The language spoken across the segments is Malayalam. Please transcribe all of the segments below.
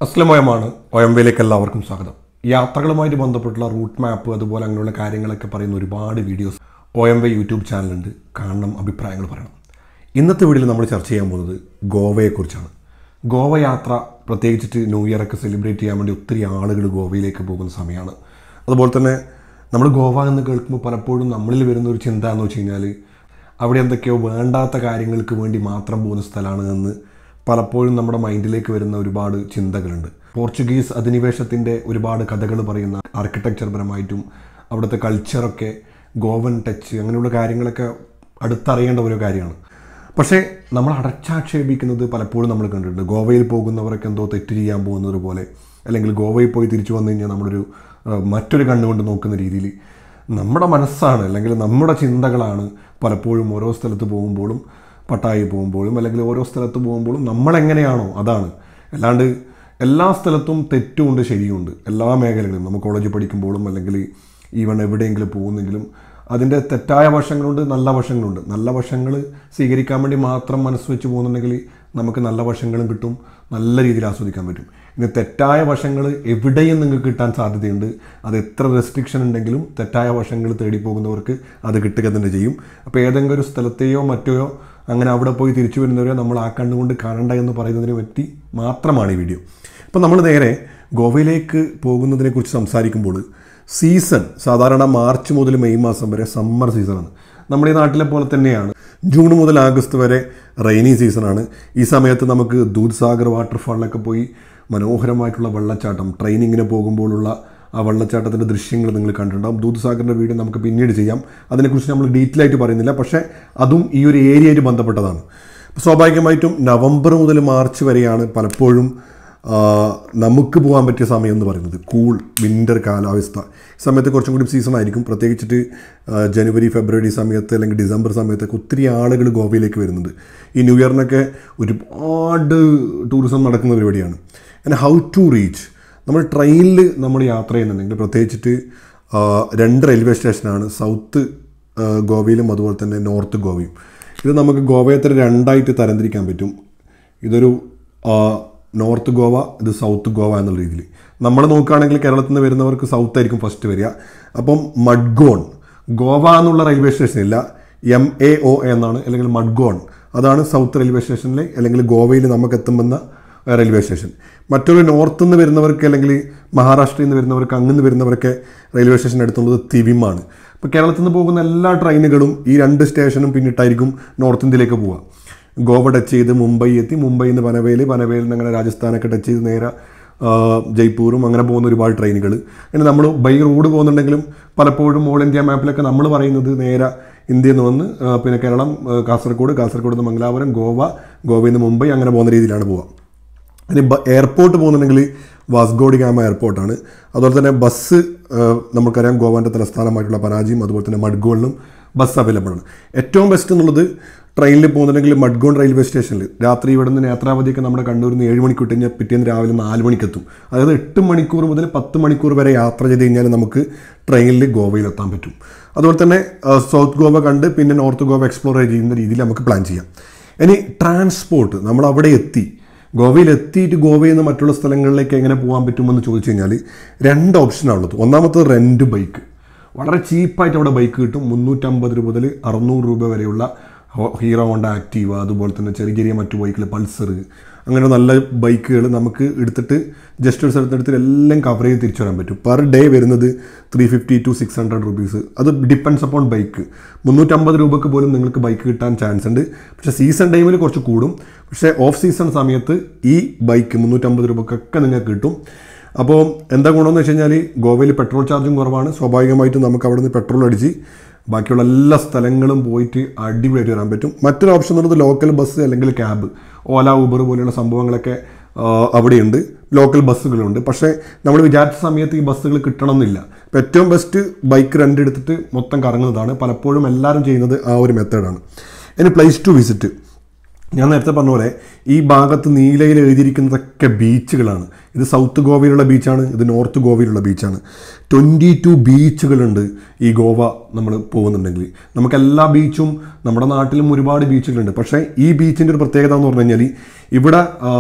അസ്ലമയമാണ് ഒയമ്പയിലേക്ക് എല്ലാവർക്കും സ്വാഗതം യാത്രകളുമായിട്ട് ബന്ധപ്പെട്ടുള്ള റൂട്ട് മാപ്പ് അതുപോലെ അങ്ങനെയുള്ള കാര്യങ്ങളൊക്കെ പറയുന്ന ഒരുപാട് videos O M Y YouTube ചാനലുണ്ട് കാണണം അഭിപ്രായങ്ങൾ പറയണം ഇന്നത്തെ വീഡിയോയിൽ നമ്മൾ ചർച്ച ചെയ്യാൻ പോകുന്നത് ഗോവയെക്കുറിച്ചാണ് ഗോവ യാത്ര പ്രത്യേകിച്ചിട്ട് ന്യൂ ഇയർ ഒക്കെ സെലിബ്രേറ്റ് ചെയ്യാൻ വേണ്ടി ഒത്തിരി ആളുകൾ ഗോവയിലേക്ക് പോകുന്ന സമയമാണ് അതുപോലെ തന്നെ നമ്മൾ ഗോവ എന്ന് കേൾക്കുമ്പോൾ പലപ്പോഴും നമ്മളിൽ വരുന്ന ഒരു ചിന്ത എന്ന് വെച്ച് കഴിഞ്ഞാൽ അവിടെ എന്തൊക്കെയോ വേണ്ടാത്ത കാര്യങ്ങൾക്ക് വേണ്ടി മാത്രം പോകുന്ന സ്ഥലമാണ് എന്ന് പലപ്പോഴും നമ്മുടെ മൈൻഡിലേക്ക് വരുന്ന ഒരുപാട് ചിന്തകളുണ്ട് പോർച്ചുഗീസ് അധിനിവേശത്തിൻ്റെ ഒരുപാട് കഥകൾ പറയുന്ന ആർക്കിടെക്ചർ പരമായിട്ടും അവിടുത്തെ കൾച്ചറൊക്കെ ഗോവൻ ടച്ച് അങ്ങനെയുള്ള കാര്യങ്ങളൊക്കെ അടുത്തറിയേണ്ട ഒരു കാര്യമാണ് പക്ഷേ നമ്മൾ അടച്ചാക്ഷേപിക്കുന്നത് പലപ്പോഴും നമ്മൾ കണ്ടിട്ടുണ്ട് ഗോവയിൽ പോകുന്നവരൊക്കെ എന്തോ തെറ്റ് ചെയ്യാൻ പോകുന്നത് പോലെ അല്ലെങ്കിൽ ഗോവയിൽ പോയി തിരിച്ചു വന്നു കഴിഞ്ഞാൽ നമ്മളൊരു ആ, മറ്റൊരു കണ്ണുകൊണ്ട് നോക്കുന്ന രീതിയിൽ നമ്മുടെ മനസ്സാണ് അല്ലെങ്കിൽ നമ്മുടെ ചിന്തകളാണ് പലപ്പോഴും ഓരോ സ്ഥലത്ത് പോകുമ്പോഴും പട്ടായി പോകുമ്പോഴും അല്ലെങ്കിൽ ഓരോ സ്ഥലത്ത് പോകുമ്പോഴും നമ്മളെങ്ങനെയാണോ അതാണ് അല്ലാണ്ട് എല്ലാ സ്ഥലത്തും തെറ്റുമുണ്ട് ശരിയുണ്ട് എല്ലാ മേഖലകളിലും നമ്മൾ കോളേജിൽ പഠിക്കുമ്പോഴും അല്ലെങ്കിൽ ഈവൺ എവിടെയെങ്കിലും പോകുന്നെങ്കിലും അതിൻ്റെ തെറ്റായ വശങ്ങളുണ്ട് നല്ല വശങ്ങളുണ്ട് നല്ല വശങ്ങൾ സ്വീകരിക്കാൻ വേണ്ടി മാത്രം മനസ്സ് വെച്ച് പോകുന്നുണ്ടെങ്കിൽ നമുക്ക് നല്ല വശങ്ങളും കിട്ടും നല്ല രീതിയിൽ ആസ്വദിക്കാൻ പറ്റും ഇനി തെറ്റായ വശങ്ങൾ എവിടെയും നിങ്ങൾക്ക് കിട്ടാൻ സാധ്യതയുണ്ട് അത് എത്ര റെസ്ട്രിക്ഷൻ ഉണ്ടെങ്കിലും തെറ്റായ വശങ്ങൾ തേടി പോകുന്നവർക്ക് അത് കിട്ടുക തന്നെ ചെയ്യും അപ്പോൾ ഏതെങ്കിലും ഒരു സ്ഥലത്തെയോ മറ്റോ അങ്ങനെ അവിടെ പോയി തിരിച്ചു വരുന്നവരെയോ നമ്മൾ ആ കണ്ണുകൊണ്ട് കാണണ്ട എന്ന് പറയുന്നതിനെ പറ്റി മാത്രമാണ് ഈ വീഡിയോ അപ്പോൾ നമ്മൾ നേരെ ഗോവയിലേക്ക് പോകുന്നതിനെക്കുറിച്ച് സംസാരിക്കുമ്പോൾ സീസൺ സാധാരണ മാർച്ച് മുതൽ മെയ് മാസം വരെ സമ്മർ സീസണാണ് നമ്മുടെ ഈ നാട്ടിലെ പോലെ തന്നെയാണ് ജൂൺ മുതൽ ആഗസ്റ്റ് വരെ റെയിനി സീസണാണ് ഈ സമയത്ത് നമുക്ക് ദൂദ് സാഗർ വാട്ടർഫാളിലൊക്കെ പോയി മനോഹരമായിട്ടുള്ള വെള്ളച്ചാട്ടം ട്രെയിനിങ്ങിന് പോകുമ്പോഴുള്ള ആ വെള്ളച്ചാട്ടത്തിൻ്റെ ദൃശ്യങ്ങൾ നിങ്ങൾ കണ്ടിട്ടുണ്ടാകും ദൂദ് സാഗറിൻ്റെ വീഡിയോ നമുക്ക് പിന്നീട് ചെയ്യാം അതിനെക്കുറിച്ച് നമ്മൾ ഡീറ്റെയിൽ ആയിട്ട് പറയുന്നില്ല പക്ഷേ അതും ഈ ഒരു ഏരിയയായിട്ട് ബന്ധപ്പെട്ടതാണ് സ്വാഭാവികമായിട്ടും നവംബർ മുതൽ മാർച്ച് വരെയാണ് പലപ്പോഴും ആ, നമുക്ക് പോകാൻ പറ്റിയ സമയം എന്ന് പറയുന്നത് കൂൾ വിൻ്റർ കാലാവസ്ഥ ഈ സമയത്ത് കുറച്ചും കൂടി സീസൺ ആയിരിക്കും പ്രത്യേകിച്ചിട്ട് ആ, ജനുവരി ഫെബ്രുവരി സമയത്ത് അല്ലെങ്കിൽ ഡിസംബർ സമയത്തൊക്കെ ഒത്തിരി ആളുകൾ ഗോവയിലേക്ക് വരുന്നുണ്ട് ഈ ന്യൂ ഇയറിനൊക്കെ ഒരുപാട് ടൂറിസം നടക്കുന്ന പരിപാടിയാണ് ആൻഡ് ഹൗ ടു റീച്ച് നമ്മൾ ട്രെയിനിൽ നമ്മൾ യാത്ര ചെയ്യുന്നുണ്ടെങ്കിൽ പ്രത്യേകിച്ചിട്ട് ആ, രണ്ട് റെയിൽവേ സ്റ്റേഷനാണ് സൗത്ത് ആ, ഗോവയിലും അതുപോലെ തന്നെ നോർത്ത് ഗോവയും ഇത് നമുക്ക് ഗോവയെ തന്നെ രണ്ടായിട്ട് തരംതിരിക്കാൻ പറ്റും ഇതൊരു ആ, നോർത്ത് ഗോവ ഇത് സൗത്ത് ഗോവ എന്നുള്ള രീതിയിൽ നമ്മൾ നോക്കുകയാണെങ്കിൽ കേരളത്തിൽ നിന്ന് വരുന്നവർക്ക് സൗത്ത് ആയിരിക്കും ഫസ്റ്റ് വരിക അപ്പം മഡ്ഗോൺ ഗോവ എന്നുള്ള റെയിൽവേ സ്റ്റേഷൻ ഇല്ല എം എ ഒ എന്നാണ് അല്ലെങ്കിൽ മഡ്ഗോൺ അതാണ് സൗത്ത് റെയിൽവേ സ്റ്റേഷനിൽ അല്ലെങ്കിൽ ഗോവയിൽ നമുക്ക് എത്തുമെന്ന റെയിൽവേ സ്റ്റേഷൻ മറ്റൊരു നോർത്ത് നിന്ന് വരുന്നവർക്ക് അല്ലെങ്കിൽ മഹാരാഷ്ട്രയിൽ നിന്ന് വരുന്നവർക്ക് അങ്ങനെ വരുന്നവരൊക്കെ റെയിൽവേ സ്റ്റേഷൻ എടുത്തുള്ളത് തിവിമാണ് ഇപ്പോൾ കേരളത്തിൽ നിന്ന് പോകുന്ന എല്ലാ ട്രെയിനുകളും ഈ രണ്ട് സ്റ്റേഷനും പിന്നിട്ടായിരിക്കും നോർത്ത് ഇന്ത്യയിലേക്ക് പോവുക ഗോവ ടച്ച് ചെയ്ത് മുംബൈ എത്തി മുംബൈയിൽ നിന്ന് പനവേൽ പനവേലിൽ നിന്ന് അങ്ങനെ രാജസ്ഥാനൊക്കെ ടച്ച് ചെയ്ത് നേരെ ആ, ജയ്പൂറും അങ്ങനെ പോകുന്ന ഒരുപാട് ട്രെയിനുകൾ പിന്നെ നമ്മൾ ബൈ റോഡ് പോകുന്നുണ്ടെങ്കിലും പലപ്പോഴും ഓൾ ഇന്ത്യ മാപ്പിലൊക്കെ നമ്മൾ പറയുന്നത് നേരെ ഇന്ത്യയിൽ നിന്ന് വന്ന് ആ, പിന്നെ കേരളം ആ, കാസർഗോഡ് കാസർഗോഡ് നിന്ന് മംഗലാപുരം ഗോവ ഗോവയിൽ നിന്ന് മുംബൈ അങ്ങനെ പോകുന്ന രീതിയിലാണ് പോവുക ഇനി ബ- എയർപോർട്ട് പോകുന്നുണ്ടെങ്കിൽ വാസ്കോഡി ഗാമ എയർപോർട്ടാണ് അതുപോലെ തന്നെ ബസ് ആ, നമുക്കറിയാം ഗോവാൻ്റെ തലസ്ഥാനമായിട്ടുള്ള പനാജിയും അതുപോലെ തന്നെ മഡ്ഗോണിലും ബസ് അവൈലബിൾ ആണ് ഏറ്റവും ബെസ്റ്റ് എന്നുള്ളത് ട്രെയിനിൽ പോകുന്നുണ്ടെങ്കിൽ മഡ്ഗോൺ റെയിൽവേ സ്റ്റേഷനിൽ രാത്രി ഇവിടെ നിന്ന് നേത്രാവതിയൊക്കെ നമ്മുടെ കണ്ണൂരിൽ നിന്ന് ഏഴ് മണിക്ക് വിട്ട് കഴിഞ്ഞാൽ പിറ്റേന്ന് രാവിലെ നാല് മണിക്കെത്തും അതായത് എട്ട് മണിക്കൂർ മുതൽ പത്ത് മണിക്കൂർ വരെ യാത്ര ചെയ്ത് കഴിഞ്ഞാൽ നമുക്ക് ട്രെയിനിൽ ഗോവയിലെത്താൻ പറ്റും അതുപോലെ തന്നെ ആ, സൗത്ത് ഗോവ കണ്ട് പിന്നെ നോർത്ത് ഗോവ എക്സ്പ്ലോർ ചെയ്യുന്ന രീതിയിൽ നമുക്ക് പ്ലാൻ ചെയ്യാം ഇനി ട്രാൻസ്പോർട്ട് നമ്മൾ അവിടെ എത്തി ഗോവയിൽ എത്തിയിട്ട് ഗോവയിൽ നിന്ന് മറ്റുള്ള സ്ഥലങ്ങളിലേക്ക് എങ്ങനെ പോകാൻ പറ്റുമെന്ന് ചോദിച്ചു കഴിഞ്ഞാൽ രണ്ട് ഓപ്ഷനാണ് ഉള്ളത് ഒന്നാമത്തത് റെൻറ്റ് ബൈക്ക് വളരെ ചീപ്പായിട്ട് അവിടെ ബൈക്ക് കിട്ടും മുന്നൂറ്റമ്പത് രൂപ മുതൽ അറുന്നൂറ് രൂപ വരെയുള്ള ഹോ- ഹീറോ ഹോണ്ട ആക്റ്റീവ അതുപോലെ തന്നെ ചെറിയ ചെറിയ മറ്റു ബൈക്കുകൾ പൾസർ അങ്ങനെ നല്ല ബൈക്കുകൾ നമുക്ക് എടുത്തിട്ട് ജസ്റ്റ് ഒരു സ്ഥലത്ത് എടുത്തിട്ട് എല്ലാം കവർ ചെയ്ത് തിരിച്ചു വരാൻ പറ്റും പെർ ഡേ വരുന്നത് three fifty to six hundred rupees അത് ഡിപ്പെൻഡ്സ് അപ്പോൺ ബൈക്ക് മുന്നൂറ്റമ്പത് രൂപക്ക് പോലും നിങ്ങൾക്ക് ബൈക്ക് കിട്ടാൻ ചാൻസ് ഉണ്ട് പക്ഷേ സീസൺ ടൈമിൽ കുറച്ച് കൂടും പക്ഷേ ഓഫ് സീസൺ സമയത്ത് ഈ ബൈക്ക് മുന്നൂറ്റമ്പത് രൂപക്കൊക്കെ നിങ്ങൾക്ക് കിട്ടും അപ്പോൾ എന്താ ഗുണമെന്ന് വെച്ച് കഴിഞ്ഞാൽ ഗോവയിൽ പെട്രോൾ ചാർജും കുറവാണ് സ്വാഭാവികമായിട്ടും നമുക്ക് അവിടെ നിന്ന് പെട്രോൾ അടിച്ച് ബാക്കിയുള്ള എല്ലാ സ്ഥലങ്ങളും പോയിട്ട് അടിപൊളിയായിട്ട് വരാൻ പറ്റും മറ്റൊരു ഓപ്ഷൻ എന്നുള്ളത് ലോക്കൽ ബസ് അല്ലെങ്കിൽ ക്യാബ് ഓല ഊബർ പോലെയുള്ള സംഭവങ്ങളൊക്കെ ആ, അവിടെയുണ്ട് ലോക്കൽ ബസ്സുകളുണ്ട് പക്ഷേ നമ്മൾ വിചാരിച്ച സമയത്ത് ഈ ബസ്സുകൾ കിട്ടണമെന്നില്ല അപ്പോൾ ഏറ്റവും ബെസ്റ്റ് ബൈക്ക് റെൻ്റ് എടുത്തിട്ട് മൊത്തം കറങ്ങുന്നതാണ് പലപ്പോഴും എല്ലാവരും ചെയ്യുന്നത് ആ ഒരു മെത്തേഡാണ് ഇനി പ്ലേസ് ടു വിസിറ്റ് ഞാൻ നേരത്തെ പറഞ്ഞ പോലെ ഈ ഭാഗത്ത് നീലയിൽ എഴുതിയിരിക്കുന്നതൊക്കെ ബീച്ചുകളാണ് ഇത് സൗത്ത് ഗോവയിലുള്ള ബീച്ചാണ് ഇത് നോർത്ത് ഗോവയിലുള്ള ബീച്ചാണ് ട്വൻറ്റി ടു ബീച്ചുകളുണ്ട് ഈ ഗോവ നമ്മൾ പോകുന്നുണ്ടെങ്കിൽ നമുക്ക് എല്ലാ ബീച്ചും നമ്മുടെ നാട്ടിലും ഒരുപാട് ബീച്ചുകളുണ്ട് പക്ഷേ ഈ ബീച്ചിൻ്റെ ഒരു പ്രത്യേകത എന്ന് പറഞ്ഞു കഴിഞ്ഞാൽ ഇവിടെ ആ,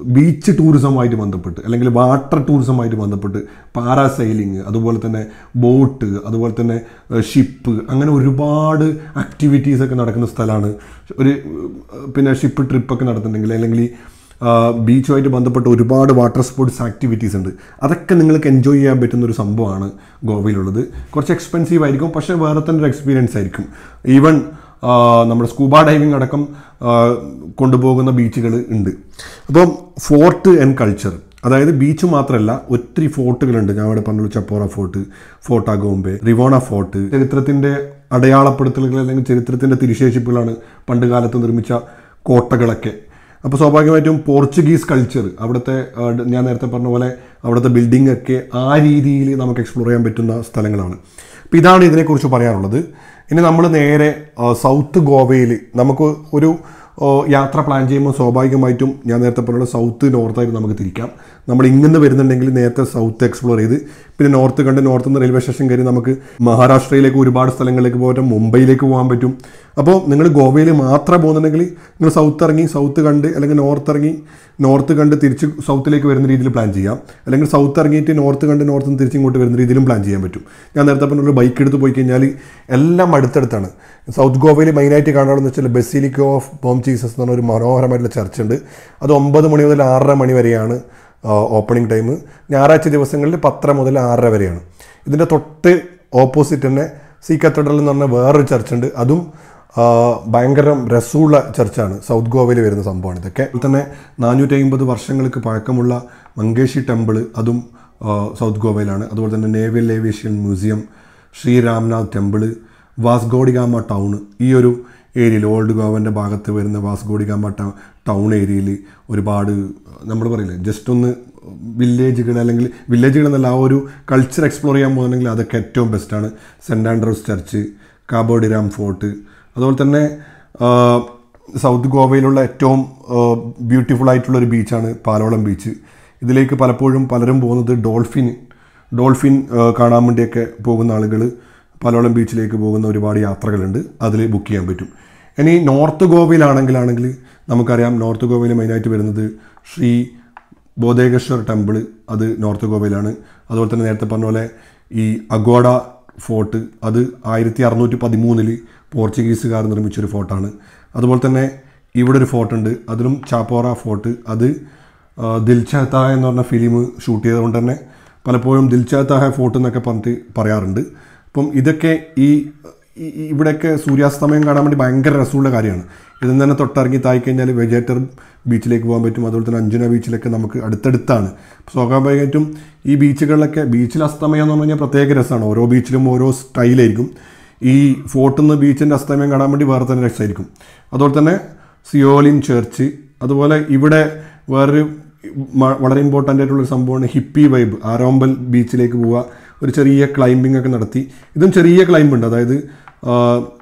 ബീച്ച് ടൂറിസവുമായിട്ട് ബന്ധപ്പെട്ട് അല്ലെങ്കിൽ വാട്ടർ ടൂറിസവുമായിട്ട് ബന്ധപ്പെട്ട് പാരാസൈലിങ് അതുപോലെ തന്നെ ബോട്ട് അതുപോലെ തന്നെ ഷിപ്പ് അങ്ങനെ ഒരുപാട് ആക്ടിവിറ്റീസ് ഒക്കെ നടക്കുന്ന സ്ഥലമാണ് ഒരു ഏഹ്, പിന്നെ ഷിപ്പ് ട്രിപ്പൊക്കെ നടത്തുന്നുണ്ടെങ്കിൽ അല്ലെങ്കിൽ ഈ ആ, ബീച്ചുമായിട്ട് ബന്ധപ്പെട്ട് ഒരുപാട് വാട്ടർ സ്പോർട്സ് ആക്ടിവിറ്റീസ് ഉണ്ട് അതൊക്കെ നിങ്ങൾക്ക് എൻജോയ് ചെയ്യാൻ പറ്റുന്ന ഒരു സംഭവമാണ് ഗോവയിലുള്ളത് കുറച്ച് എക്സ്പെൻസീവ് ആയിരിക്കും പക്ഷേ വേറെ തന്നെ ഒരു എക്സ്പീരിയൻസ് ആയിരിക്കും ഈവൻ നമ്മുടെ സ്കൂബ ഡൈവിംഗ് അടക്കം ആ, കൊണ്ടുപോകുന്ന ബീച്ചുകൾ ഉണ്ട് അപ്പം ഫോർട്ട് ആൻഡ് കൾച്ചർ അതായത് ബീച്ച് മാത്രമല്ല ഒത്തിരി ഫോർട്ടുകളുണ്ട് ഞാൻ അവിടെ പറഞ്ഞു ചപ്പോറ ഫോർട്ട് ഫോർട്ട് അഗോംബെ റിവോണ ഫോർട്ട് ചരിത്രത്തിൻ്റെ അടയാളപ്പെടുത്തലുകൾ അല്ലെങ്കിൽ ചരിത്രത്തിൻ്റെ തിരിശേഷിപ്പുകളാണ് പണ്ട് കാലത്ത് നിർമ്മിച്ച കോട്ടകളൊക്കെ അപ്പോൾ സ്വാഭാവികമായിട്ടും പോർച്ചുഗീസ് കൾച്ചർ അവിടുത്തെ ആ, ഡ- ഞാൻ നേരത്തെ പറഞ്ഞ പോലെ അവിടുത്തെ ബിൽഡിംഗ് ഒക്കെ ആ രീതിയിൽ നമുക്ക് എക്സ്പ്ലോർ ചെയ്യാൻ പറ്റുന്ന സ്ഥലങ്ങളാണ് അപ്പോൾ ഇതാണ് ഇതിനെക്കുറിച്ച് പറയാനുള്ളത് ഇനി നമ്മൾ നേരെ ആ, സൗത്ത് ഗോവയിൽ നമുക്ക് ഒരു ആ, യാത്ര പ്ലാൻ ചെയ്യുമ്പോൾ സ്വാഭാവികമായിട്ടും ഞാൻ നേരത്തെ പറഞ്ഞ സൗത്ത് നോർത്തായിട്ട് നമുക്ക് തിരിക്കാം നമ്മൾ ഇങ്ങനെ വരുന്നുണ്ടെങ്കിൽ നേരത്തെ സൗത്ത് എക്സ്പ്ലോർ ചെയ്ത് പിന്നെ നോർത്ത് കണ്ട് നോർത്ത് നിന്ന് റെയിൽവേ സ്റ്റേഷൻ കയറി നമുക്ക് മഹാരാഷ്ട്രയിലേക്ക് ഒരുപാട് സ്ഥലങ്ങളിലേക്ക് പോകാൻ പറ്റും മുംബൈയിലേക്ക് പോകാൻ പറ്റും അപ്പോൾ നിങ്ങൾ ഗോവയിൽ മാത്രം പോകുന്നുണ്ടെങ്കിൽ നിങ്ങൾ സൗത്ത് ഇറങ്ങി സൗത്ത് കണ്ട് അല്ലെങ്കിൽ നോർത്ത് ഇറങ്ങി നോർത്ത് കണ്ട് തിരിച്ച് സൗത്തിലേക്ക് വരുന്ന രീതിയിൽ പ്ലാൻ ചെയ്യാം അല്ലെങ്കിൽ സൗത്ത് ഇറങ്ങിയിട്ട് നോർത്ത് കണ്ട് നോർത്ത് നിന്ന് തിരിച്ച് ഇങ്ങോട്ട് വരുന്ന രീതിയിലും പ്ലാൻ ചെയ്യാൻ പറ്റും ഞാൻ നേരത്തെ പറഞ്ഞ ഒരു ബൈക്ക് എടുത്ത് പോയി കഴിഞ്ഞാൽ എല്ലാം അടുത്തടുത്താണ് സൗത്ത് ഗോവയിൽ മെയിനായിട്ട് കാണാമെന്ന് വെച്ചാൽ ബെസിലിക്ക ഓഫ് ബോം ജീസസ് എന്ന് പറഞ്ഞ ഒരു മനോഹരമായിട്ടുള്ള ചർച്ച് ഉണ്ട് അത് ഒമ്പത് മണി മുതൽ ആറര മണി വരെയാണ് ഓപ്പണിംഗ് ടൈം ഞായറാഴ്ച ദിവസങ്ങളിൽ പത്തര മുതൽ ആറര വരെയാണ് ഇതിൻ്റെ തൊട്ട് ഓപ്പോസിറ്റ് തന്നെ സി കത്തഡ്രൽ എന്ന് പറഞ്ഞ വേറൊരു ചർച്ച് ഉണ്ട് അതും ആ, ഭയങ്കര രസമുള്ള ചർച്ചാണ് സൗത്ത് ഗോവയിൽ വരുന്ന സംഭവമാണ് ഇതൊക്കെ അതുപോലെ തന്നെ നാനൂറ്റി അമ്പത് വർഷങ്ങൾക്ക് പഴക്കമുള്ള മങ്കേഷി ടെമ്പിൾ അതും ആ, സൗത്ത് ഗോവയിലാണ് അതുപോലെ തന്നെ naval aviation museum Shri Ramnath temple Vasco da Gama town ഈ ഒരു ഏരിയയിൽ ഓൾഡ് ഗോവൻ്റെ ഭാഗത്ത് വരുന്ന വാസ്ഗോഡിഗാമ ട- ടൗൺ ഏരിയയിൽ ഒരുപാട് നമ്മൾ പറയില്ലേ ജസ്റ്റ് ഒന്ന് വില്ലേജുകൾ അല്ലെങ്കിൽ വില്ലേജുകൾ എന്നല്ല ആ ഒരു കൾച്ചർ എക്സ്പ്ലോർ ചെയ്യാൻ പോകുന്നുണ്ടെങ്കിൽ അതൊക്കെ ഏറ്റവും ബെസ്റ്റാണ് saint Andrews church Cabo de Rama fort അതുപോലെ തന്നെ ആ, സൗത്ത് ഗോവയിലുള്ള ഏറ്റവും ബ്യൂട്ടിഫുൾ ആയിട്ടുള്ള ഒരു ബീച്ചാണ് പാലോളം ബീച്ച് ഇതിലേക്ക് പലപ്പോഴും പലരും പോകുന്നത് ഡോൾഫിൻ ഡോൾഫിൻ ആ, കാണാൻ വേണ്ടിയൊക്കെ പോകുന്ന ആളുകൾ പലോളം ബീച്ചിലേക്ക് പോകുന്ന ഒരുപാട് യാത്രകളുണ്ട് അതിൽ ബുക്ക് ചെയ്യാൻ പറ്റും ഇനി നോർത്ത് ഗോവയിലാണെങ്കിലാണെങ്കിൽ നമുക്കറിയാം നോർത്ത് ഗോവയിൽ മെയിനായിട്ട് വരുന്നത് ശ്രീ ബോധേകേശ്വർ ടെമ്പിൾ അത് നോർത്ത് ഗോവയിലാണ് അതുപോലെ തന്നെ നേരത്തെ പറഞ്ഞ പോലെ ഈ അഗോഡ ഫോർട്ട് അത് ആയിരത്തി അറുന്നൂറ്റി പതിമൂന്നിൽ പോർച്ചുഗീസുകാർ നിർമ്മിച്ചൊരു ഫോർട്ടാണ് അതുപോലെ തന്നെ ഇവിടെ ഒരു ഫോർട്ട് ഉണ്ട് അതിലും ചാപ്പോറ ഫോർട്ട് അത് ആ, ദിൽ ചാത്ത എന്ന് പറഞ്ഞ ഫിലിം ഷൂട്ട് ചെയ്തുകൊണ്ട് തന്നെ പലപ്പോഴും ദിൽ ചാത്ത ഹെ ഫോർട്ട് എന്നൊക്കെ പറഞ്ഞിട്ട് പറയാറുണ്ട് അപ്പം ഇതൊക്കെ ഈ ഈ- ഈ ഇവിടെയൊക്കെ സൂര്യാസ്തമയം കാണാൻ വേണ്ടി ഭയങ്കര രസമുള്ള കാര്യമാണ് ഇതിൽ നിന്ന് തന്നെ തൊട്ടിറങ്ങി തായി കഴിഞ്ഞാൽ വെജേറ്റർ ബീച്ചിലേക്ക് പോകാൻ പറ്റും അതുപോലെ തന്നെ അഞ്ജന ബീച്ചിലൊക്കെ നമുക്ക് അടുത്തടുത്താണ് സ്വാഭാവികമായിട്ടും ഈ ബീച്ചുകളിലൊക്കെ ബീച്ചിൽ അസ്തമയം എന്ന് പറഞ്ഞു കഴിഞ്ഞാൽ പ്രത്യേക രസമാണ് ഓരോ ബീച്ചിലും ഓരോ സ്റ്റൈലായിരിക്കും ഈ ഫോർട്ടിൽ നിന്ന് ബീച്ചിൻ്റെ അസ്തമയം കാണാൻ വേണ്ടി വേറെ തന്നെ രസമായിരിക്കും അതുപോലെ തന്നെ സിയോലിൻ ചർച്ച് അതുപോലെ ഇവിടെ വേറൊരു മ- വളരെ ഇമ്പോർട്ടൻ്റ് ആയിട്ടുള്ള സംഭവമാണ് ഹിപ്പി വൈബ് ആരോമ്പൽ ബീച്ചിലേക്ക് പോവുക ഒരു ചെറിയ ക്ലൈംബിംഗ് ഒക്കെ നടത്തി ഇതും ചെറിയ ക്ലൈംബ് ഉണ്ട് അതായത് ആ,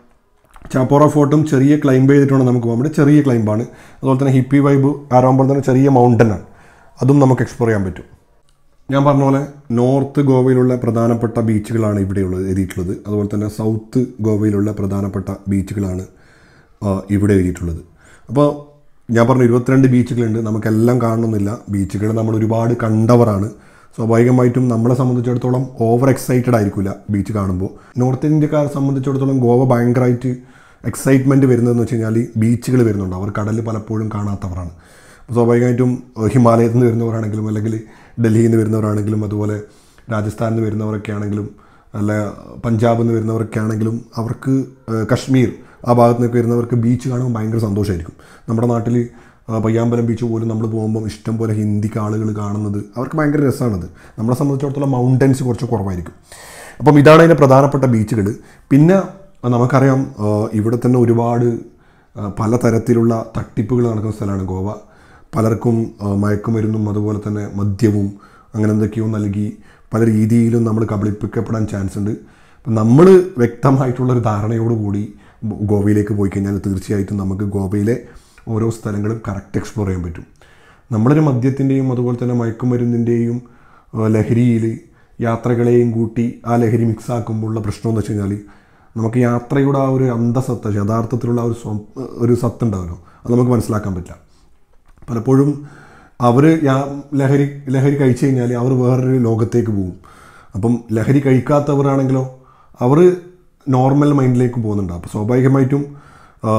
ചാപ്പോറ ഫോർട്ടും ചെറിയ ക്ലൈംബ് ചെയ്തിട്ടാണ് നമുക്ക് പോകാൻ വേണ്ടി ചെറിയ ക്ലൈംബാണ് അതുപോലെ തന്നെ ഹിപ്പി വൈബ് ആരോമ്പൽ തന്നെ ചെറിയ മൗണ്ടനാണ് അതും നമുക്ക് എക്സ്പ്ലോർ ചെയ്യാൻ പറ്റും ഞാൻ പറഞ്ഞ പോലെ നോർത്ത് ഗോവയിലുള്ള പ്രധാനപ്പെട്ട ബീച്ചുകളാണ് ഇവിടെയുള്ളത് എഴുതിയിട്ടുള്ളത് അതുപോലെ തന്നെ സൗത്ത് ഗോവയിലുള്ള പ്രധാനപ്പെട്ട ബീച്ചുകളാണ് ആ, ഇവിടെ എഴുതിയിട്ടുള്ളത് അപ്പോൾ ഞാൻ പറഞ്ഞ ഇരുപത്തിരണ്ട് ബീച്ചുകളുണ്ട് നമുക്കെല്ലാം കാണണമെന്നില്ല ബീച്ചുകൾ നമ്മൾ ഒരുപാട് കണ്ടവരാണ് സ്വാഭാവികമായിട്ടും നമ്മളെ സംബന്ധിച്ചിടത്തോളം ഓവർ എക്സൈറ്റഡ് ആയിരിക്കില്ല ബീച്ച് കാണുമ്പോൾ നോർത്ത് ഇന്ത്യക്കാരെ സംബന്ധിച്ചിടത്തോളം ഗോവ ഭയങ്കരമായിട്ട് എക്സൈറ്റ്മെൻറ്റ് വരുന്നതെന്ന് വെച്ച് കഴിഞ്ഞാൽ ബീച്ചുകൾ വരുന്നുണ്ട് അവർ കടൽ പലപ്പോഴും കാണാത്തവരാണ് സ്വാഭാവികമായിട്ടും ഏഹ്, ഹിമാലയത്തിൽ നിന്ന് വരുന്നവരാണെങ്കിലും അല്ലെങ്കിൽ ഡൽഹിയിൽ നിന്ന് വരുന്നവരാണെങ്കിലും അതുപോലെ രാജസ്ഥാനിൽ നിന്ന് വരുന്നവരൊക്കെ ആണെങ്കിലും അല്ല പഞ്ചാബിൽ നിന്ന് വരുന്നവരൊക്കെ ആണെങ്കിലും അവർക്ക് ഏഹ്, കശ്മീർ ആ ഭാഗത്ത് നിന്നൊക്കെ വരുന്നവർക്ക് ബീച്ച് കാണുമ്പോൾ ഭയങ്കര സന്തോഷമായിരിക്കും നമ്മുടെ നാട്ടിൽ ആ, പയ്യാമ്പലം ബീച്ച് പോലും നമ്മൾ പോകുമ്പോൾ ഇഷ്ടം പോലെ ഹിന്ദിക്ക് ആളുകൾ കാണുന്നത് അവർക്ക് ഭയങ്കര രസമാണത് നമ്മളെ സംബന്ധിച്ചിടത്തോളം മൗണ്ടൻസ് കുറച്ച് കുറവായിരിക്കും അപ്പം ഇതാണ് അതിൻ്റെ പ്രധാനപ്പെട്ട ബീച്ചുകൾ പിന്നെ നമുക്കറിയാം ആ, ഇവിടെ തന്നെ ഒരുപാട് ആ, പലതരത്തിലുള്ള തട്ടിപ്പുകൾ നടക്കുന്ന സ്ഥലമാണ് ഗോവ പലർക്കും ആ, മയക്കുമരുന്നും അതുപോലെ തന്നെ മദ്യവും അങ്ങനെ എന്തൊക്കെയോ നൽകി പല രീതിയിലും നമ്മൾ കബളിപ്പിക്കപ്പെടാൻ ചാൻസ് ഉണ്ട് അപ്പം നമ്മൾ വ്യക്തമായിട്ടുള്ളൊരു ധാരണയോടുകൂടി ഗോവയിലേക്ക് പോയി കഴിഞ്ഞാൽ തീർച്ചയായിട്ടും നമുക്ക് ഗോവയിലെ ഓരോ സ്ഥലങ്ങളും കറക്റ്റ് എക്സ്പ്ലോർ ചെയ്യാൻ പറ്റും നമ്മളൊരു മദ്യത്തിൻ്റെയും അതുപോലെ തന്നെ മയക്കുമരുന്നിൻ്റെയും ലഹരിയിൽ യാത്രകളെയും കൂട്ടി ആ ലഹരി മിക്സ് ആക്കുമ്പോഴുള്ള പ്രശ്നം എന്ന് വെച്ച് കഴിഞ്ഞാൽ നമുക്ക് യാത്രയുടെ ആ ഒരു അന്തസത്ത യഥാർത്ഥത്തിലുള്ള ആ ഒരു സ്വ ഒരു സത്ത് ഉണ്ടാവുമല്ലോ അത് നമുക്ക് മനസ്സിലാക്കാൻ പറ്റില്ല പലപ്പോഴും അവർ ലഹരി ലഹരി കഴിച്ചു കഴിഞ്ഞാൽ അവർ വേറൊരു ലോകത്തേക്ക് പോകും അപ്പം ലഹരി കഴിക്കാത്തവരാണെങ്കിലോ അവർ നോർമൽ മൈൻഡിലേക്ക് പോകുന്നുണ്ട് അപ്പോൾ സ്വാഭാവികമായിട്ടും ആ,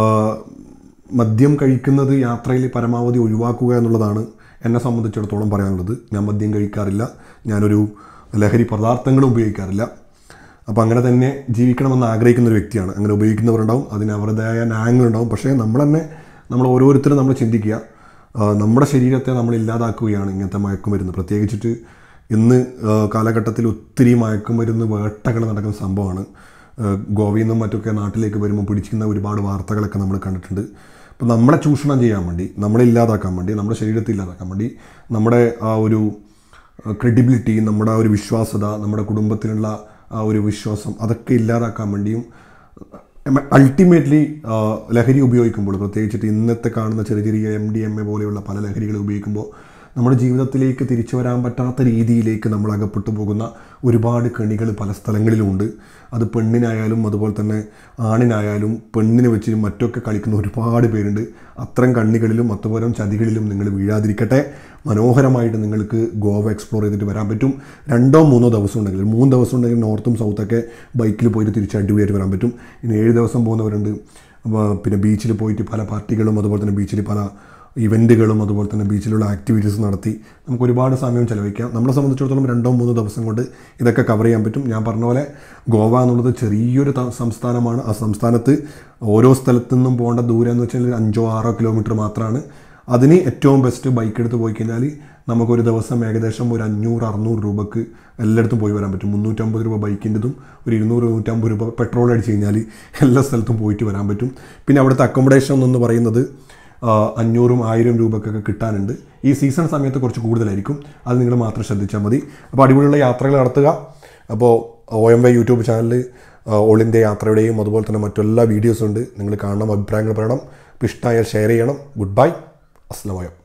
മദ്യം കഴിക്കുന്നത് യാത്രയിൽ പരമാവധി ഒഴിവാക്കുക എന്നുള്ളതാണ് എന്നെ സംബന്ധിച്ചിടത്തോളം പറയാനുള്ളത് ഞാൻ മദ്യം കഴിക്കാറില്ല ഞാനൊരു ലഹരി പദാർത്ഥങ്ങളും ഉപയോഗിക്കാറില്ല അപ്പോൾ അങ്ങനെ തന്നെ ജീവിക്കണമെന്ന് ആഗ്രഹിക്കുന്ന ഒരു വ്യക്തിയാണ് അങ്ങനെ ഉപയോഗിക്കുന്നവരുണ്ടാവും അതിന് അവരുടേതായ ന്യായങ്ങളുണ്ടാവും പക്ഷേ നമ്മൾ തന്നെ നമ്മൾ ഓരോരുത്തരും നമ്മൾ ചിന്തിക്കുക ആ, നമ്മുടെ ശരീരത്തെ നമ്മൾ ഇല്ലാതാക്കുകയാണ് ഇങ്ങനത്തെ മയക്കുമരുന്ന് പ്രത്യേകിച്ചിട്ട് ഇന്ന് ആ, കാലഘട്ടത്തിൽ ഒത്തിരി മയക്കുമരുന്ന് വേട്ടകൾ നടക്കുന്ന സംഭവമാണ് ആ, ഗോവയിൽ നിന്നും മറ്റൊക്കെ നാട്ടിലേക്ക് വരുമ്പോൾ പിടിച്ചിരിക്കുന്ന ഒരുപാട് വാർത്തകളൊക്കെ നമ്മൾ കണ്ടിട്ടുണ്ട് അപ്പം നമ്മളെ ചൂഷണം ചെയ്യാൻ വേണ്ടി നമ്മളെ ഇല്ലാതാക്കാൻ വേണ്ടി നമ്മുടെ ശരീരത്തെ ഇല്ലാതാക്കാൻ വേണ്ടി നമ്മുടെ ആ ഒരു ക്രെഡിബിലിറ്റി നമ്മുടെ ആ ഒരു വിശ്വാസത നമ്മുടെ കുടുംബത്തിലുള്ള ആ ഒരു വിശ്വാസം അതൊക്കെ ഇല്ലാതാക്കാൻ വേണ്ടിയും അൾട്ടിമേറ്റ്ലി ലഹരി ഉപയോഗിക്കുമ്പോൾ പ്രത്യേകിച്ചിട്ട് ഇന്നത്തെ കാണുന്ന ചെറിയ ചെറിയ എം ഡി എം എ പോലെയുള്ള പല ലഹരികൾ ഉപയോഗിക്കുമ്പോൾ നമ്മുടെ ജീവിതത്തിലേക്ക് തിരിച്ചു വരാൻ പറ്റാത്ത രീതിയിലേക്ക് നമ്മൾ അകപ്പെട്ടു പോകുന്ന ഒരുപാട് കെണികൾ പല സ്ഥലങ്ങളിലുമുണ്ട് അത് പെണ്ണിനായാലും അതുപോലെ തന്നെ ആണിനായാലും പെണ്ണിനെ വെച്ച് മറ്റൊക്കെ കളിക്കുന്ന ഒരുപാട് പേരുണ്ട് അത്തരം കണ്ണികളിലും അതുപോലെ ചതികളിലും നിങ്ങൾ വീഴാതിരിക്കട്ടെ മനോഹരമായിട്ട് നിങ്ങൾക്ക് ഗോവ എക്സ്പ്ലോർ ചെയ്തിട്ട് വരാൻ പറ്റും രണ്ടോ മൂന്നോ ദിവസം ഉണ്ടെങ്കിൽ മൂന്ന് ദിവസം ഉണ്ടെങ്കിൽ നോർത്തും സൗത്തൊക്കെ ബൈക്കിൽ പോയിട്ട് തിരിച്ച് അടിപൊളിയായിട്ട് വരാൻ പറ്റും ഇനി ഏഴ് ദിവസം പോകുന്നവരുണ്ട് അപ്പോൾ പിന്നെ ബീച്ചിൽ പോയിട്ട് പല പാർട്ടികളും അതുപോലെ തന്നെ ബീച്ചിൽ പല ഇവൻറ്റുകളും അതുപോലെ തന്നെ ബീച്ചിലുള്ള ആക്ടിവിറ്റീസ് നടത്തി നമുക്ക് ഒരുപാട് സമയം ചെലവഴിക്കാം നമ്മളെ സംബന്ധിച്ചിടത്തോളം രണ്ടോ മൂന്നോ ദിവസം കൊണ്ട് ഇതൊക്കെ കവർ ചെയ്യാൻ പറ്റും ഞാൻ പറഞ്ഞ പോലെ ഗോവ എന്നുള്ളത് ചെറിയൊരു ത- സംസ്ഥാനമാണ് ആ സംസ്ഥാനത്ത് ഓരോ സ്ഥലത്തു നിന്നും പോകേണ്ട ദൂരം എന്ന് വെച്ചാൽ ഒരു അഞ്ചോ ആറോ കിലോമീറ്റർ മാത്രമാണ് അതിന് ഏറ്റവും ബെസ്റ്റ് ബൈക്ക് എടുത്ത് പോയി കഴിഞ്ഞാൽ നമുക്കൊരു ദിവസം ഏകദേശം ഒരു അഞ്ഞൂറ് അറുന്നൂറ് രൂപക്ക് എല്ലായിടത്തും പോയി വരാൻ പറ്റും മുന്നൂറ്റമ്പത് രൂപ ബൈക്കിൻ്റെതും ഒരു ഇരുന്നൂറ് നൂറ്റമ്പത് രൂപ പെട്രോൾ അടിച്ച് കഴിഞ്ഞാൽ എല്ലാ സ്ഥലത്തും പോയിട്ട് വരാൻ പറ്റും പിന്നെ അവിടുത്തെ അക്കോമഡേഷൻ എന്ന് പറയുന്നത് ആ, അഞ്ഞൂറും ആയിരം രൂപക്കൊക്കെ കിട്ടാനുണ്ട് ഈ സീസൺ സമയത്ത് കുറച്ച് കൂടുതലായിരിക്കും അത് നിങ്ങൾ മാത്രം ശ്രദ്ധിച്ചാൽ മതി അപ്പോൾ അടിപൊളിയുള്ള യാത്രകൾ നടത്തുക അപ്പോൾ ഒ എം വൈ യൂട്യൂബ് ചാനലിൽ ഓൾ ഇന്ത്യ യാത്രയുടെയും അതുപോലെ തന്നെ മറ്റെല്ലാ വീഡിയോസും ഉണ്ട് നിങ്ങൾ കാണണം അഭിപ്രായങ്ങൾ പറയണം അപ്പോൾ ഇഷ്ടമായാൽ ഷെയർ ചെയ്യണം ഗുഡ് ബൈ അസ്ലമയം